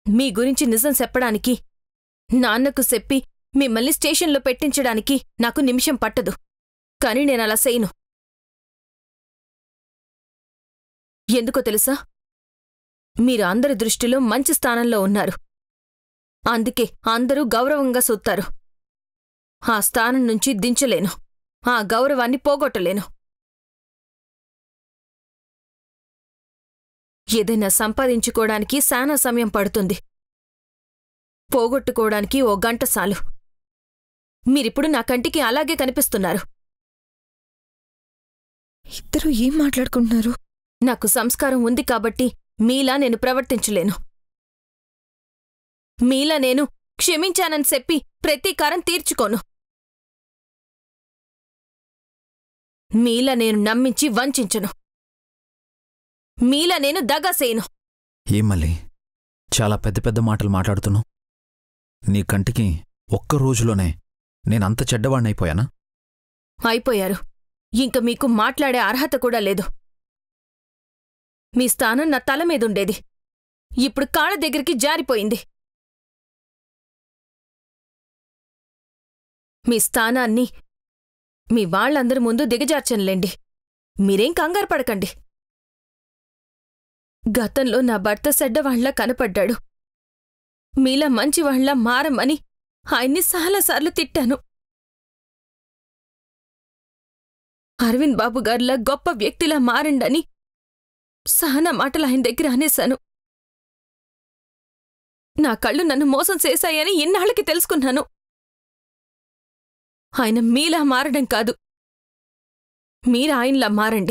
మీ గురించి నిజం చెప్పడానికి నాన్నకు చెప్పి మిమ్మల్ని స్టేషన్లో పెట్టించడానికి నాకు నిమిషం పట్టదు కాని నేనలా చేయను ఎందుకో తెలుసా మీరు అందరి దృష్టిలో మంచి స్థానంలో ఉన్నారు అందుకే అందరూ గౌరవంగా సొత్తారు ఆ స్థానం నుంచి దించలేను ఆ గౌరవాన్ని పోగొట్టలేను ఏదైనా సంపాదించుకోవడానికి శానా సమయం పడుతుంది పోగొట్టుకోవడానికి ఓ గంట చాలు మీరిప్పుడు నా కంటికి అలాగే కనిపిస్తున్నారు ఇద్దరు ఏం మాట్లాడుకుంటున్నారు నాకు సంస్కారం ఉంది కాబట్టి మీలా నేను ప్రవర్తించలేను మీలా నేను క్షమించానని చెప్పి ప్రతీకారం తీర్చుకోను మీలా నేను నమ్మించి వంచించను మీలా నేను దగాసేను ఏం మళ్ళీ చాలా పెద్ద పెద్ద మాటలు మాట్లాడుతున్నావు నీ కంటికి ఒక్క రోజులోనే నేనంత చెడ్డవాణ్ణైపోయానా అయిపోయారు ఇంక మీకు మాట్లాడే అర్హత కూడా లేదు మీ స్థానం నా తల మీదుండేది ఇప్పుడు కాళ్ళ దగ్గరికి జారిపోయింది మీ స్థానాన్ని మీ వాళ్ళందరి ముందు దిగజార్చనులేండి మీరేం కంగారు పడకండి గతంలో నా భర్త చెడ్డవాళ్లా కనపడ్డాడు మీలా మంచివాళ్లా మారమని ఆయన్ని చాలాసార్లు తిట్టాను అరవింద్ బాబు గారిలా గొప్ప వ్యక్తిలా మారండని సహనా మాటలు ఆయన దగ్గర అనేశాను నా కళ్ళు నన్ను మోసం చేశాయని ఇన్నాళ్ళకి తెలుసుకున్నాను ఆయన మీలా మారడం కాదు మీరు ఆయనలా మారండి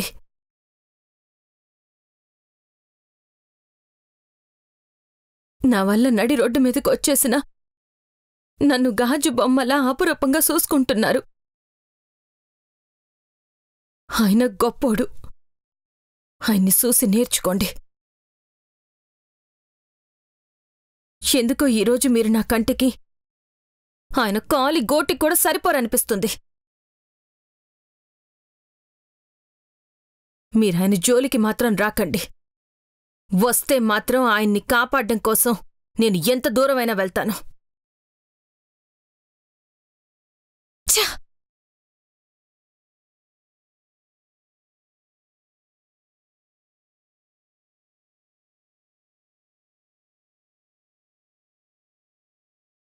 నా వల్ల నడి రోడ్డు మీదకి వచ్చేసిన నన్ను గాజు బొమ్మలా అపురూపంగా చూసుకుంటున్నారు ఆయన గొప్పోడు ఆయన్ని చూసి నేర్చుకోండి ఎందుకో ఈరోజు మీరు నా కంటికి ఆయన కాలి గోటికి కూడా సరిపోరనిపిస్తుంది మీరాయన జోలికి మాత్రం రాకండి వస్తే మాత్రం ఆయన్ని కాపాడడం కోసం నేను ఎంత దూరమైనా వెళ్తాను ఛ!